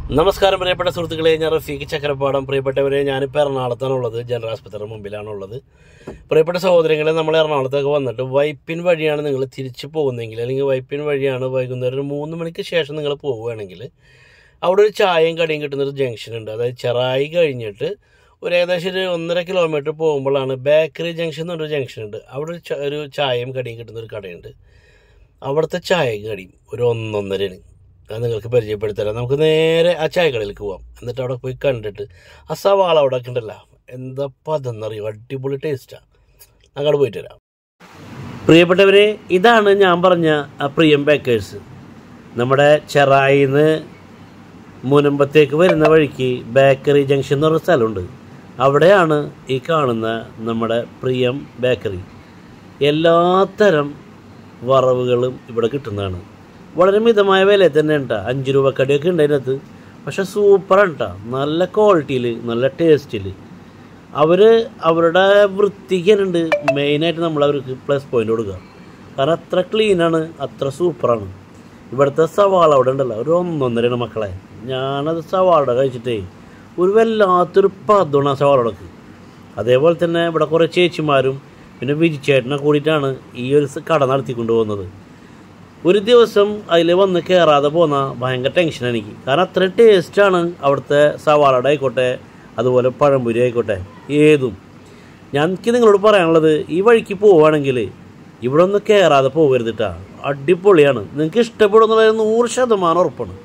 നമസ്കാരം പ്രിയപ്പെട്ട സുഹൃത്തുക്കളെ ഞാൻ റഫീഖ് ചക്രപ്പാടം പ്രിയപ്പെട്ടവരെ ഞാനിപ്പോൾ എറണാകുളത്താണുള്ളത് ജനറൽ ആസ്പത്രിയുടെ മുമ്പിലാണുള്ളത് പ്രിയപ്പെട്ട സഹോദരങ്ങളെ നമ്മൾ എറണാകുളത്തൊക്കെ വന്നിട്ട് വൈപ്പിൻ വഴിയാണ് നിങ്ങൾ തിരിച്ചു പോകുന്നതെങ്കിൽ അല്ലെങ്കിൽ വൈപ്പിൻ വഴിയാണ് വൈകുന്നേരം ഒരു മൂന്ന് മണിക്ക് ശേഷം നിങ്ങൾ പോവുകയാണെങ്കിൽ അവിടെ ഒരു ചായയും കടിയും കിട്ടുന്നൊരു ജംഗ്ഷൻ ഉണ്ട് അതായത് ചെറായി കഴിഞ്ഞിട്ട് ഒരു ഏകദേശം ഒരു ഒന്നര കിലോമീറ്റർ പോകുമ്പോഴാണ് ബേക്കറി ജംഗ്ഷൻ എന്ന് പറഞ്ഞൊരു ജംഗ്ഷൻ ഉണ്ട് അവിടെ ഒരു ച- ഒരു ചായയും കടിയും കിട്ടുന്ന ഒരു കടയുണ്ട് അവിടുത്തെ ചായയും കടിയും ഒരു ഒന്നൊന്നരയാണ് അത് നിങ്ങൾക്ക് പരിചയപ്പെടുത്തരാം നമുക്ക് നേരെ ആ ചായക്കടയിലേക്ക് പോവാം എന്നിട്ട് അവിടെ പോയി കണ്ടിട്ട് ആ സവാള അവിടെ ഒക്കെ ഉണ്ടല്ലോ എന്താ പതെന്നറിയോ അടിപൊളി ടേസ്റ്റാണ് അങ്ങോട്ട് പോയിട്ട് വരാം പ്രിയപ്പെട്ടവരെ ഇതാണ് ഞാൻ പറഞ്ഞ ആ പ്രിയം ബേക്കേഴ്സ് നമ്മുടെ ചെറായിന്ന് മുനമ്പത്തേക്ക് വരുന്ന വഴിക്ക് ബേക്കറി ജംഗ്ഷൻ എന്ന് പറഞ്ഞ സ്ഥലമുണ്ട് അവിടെയാണ് ഈ കാണുന്ന നമ്മുടെ പ്രിയം ബേക്കറി എല്ലാത്തരം വറവുകളും ഇവിടെ കിട്ടുന്നതാണ് വളരെ മിതമായ വിലയിൽ തന്നെ ഉണ്ടാ അഞ്ച് രൂപ കടിയൊക്കെ ഉണ്ട് അതിനകത്ത് പക്ഷെ സൂപ്പറാണ് കേട്ടോ നല്ല ക്വാളിറ്റിയിൽ നല്ല ടേസ്റ്റിൽ അവർ അവരുടെ വൃത്തിക്കുണ്ട് മെയിനായിട്ട് നമ്മൾ അവർക്ക് പ്ലസ് പോയിന്റ് കൊടുക്കുക കാരണം അത്ര ക്ലീനാണ് അത്ര സൂപ്പറാണ് ഇവിടുത്തെ സവാള അവിടെ ഉണ്ടല്ലോ ഒരു ഒന്നൊന്നരയാണ് മക്കളെ ഞാനത് സവാള കഴിച്ചിട്ടേ ഒരു വല്ലാത്തൊരു പതമാണ് ആ സവാളക്ക് അതേപോലെ തന്നെ ഇവിടെ കുറേ ചേച്ചിമാരും പിന്നെ വിജിച്ചേട്ടനെ കൂടിയിട്ടാണ് ഈ ഒരു സ് കട നടത്തിക്കൊണ്ട് പോകുന്നത് ഒരു ദിവസം അതിൽ വന്ന് കയറാതെ പോന്ന ഭയങ്കര ടെൻഷൻ എനിക്ക് കാരണം അത്രയും ടേസ്റ്റാണ് അവിടുത്തെ സവാളയുടെ ആയിക്കോട്ടെ അതുപോലെ പഴംപൊരി ആയിക്കോട്ടെ ഏതും ഞാൻ എനിക്ക് നിങ്ങളോട് പറയാനുള്ളത് ഈ വഴിക്ക് പോവുകയാണെങ്കിൽ ഇവിടെ ഒന്ന് കയറാതെ പോകരുത് കേട്ടോ അടിപൊളിയാണ് നിങ്ങൾക്ക് ഇഷ്ടപ്പെടുന്നുള്ളത് നൂറ് ശതമാനം ഉറപ്പാണ്